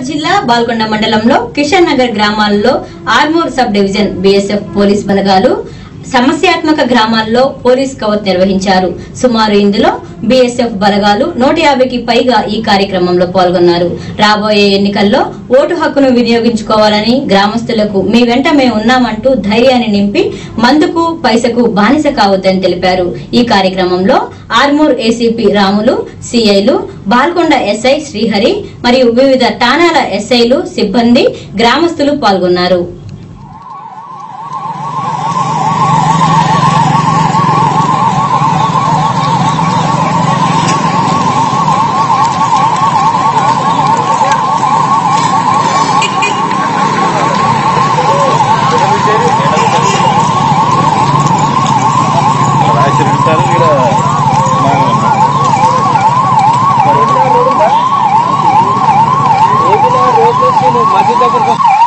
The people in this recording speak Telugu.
జిల్లా బాల్కొండ మండలంలో కిషన్ నగర్ గ్రామాల్లో Armoor sub division BSF police బలగాలు సమస్యాత్మక గ్రామాల్లో పోలీస్ కవర్ నిర్వహించారు సుమారు ఇందులో బీఎస్ఎఫ్ బలగాలు నూట యాభైకి పైగా ఈ కార్యక్రమంలో పాల్గొన్నారు రాబోయే ఎన్నికల్లో ఓటు హక్కును వినియోగించుకోవాలని గ్రామస్తులకు మీ వెంట మేము ఉన్నామంటూ ధైర్యాన్ని నింపి మందుకు పైసకు బానిస కావద్దని తెలిపారు ఈ కార్యక్రమంలో ఆర్మూర్ ఏసీపీ రాములు సిఐలు బాల్కొండ ఎస్ఐ శ్రీహరి మరియు వివిధ ఠాణాల ఎస్ఐలు సిబ్బంది గ్రామస్తులు పాల్గొన్నారు రాసి ఉంటారు ఇక్కడ రోడ్లు వచ్చి నువ్వు మధ్య దగ్గరకు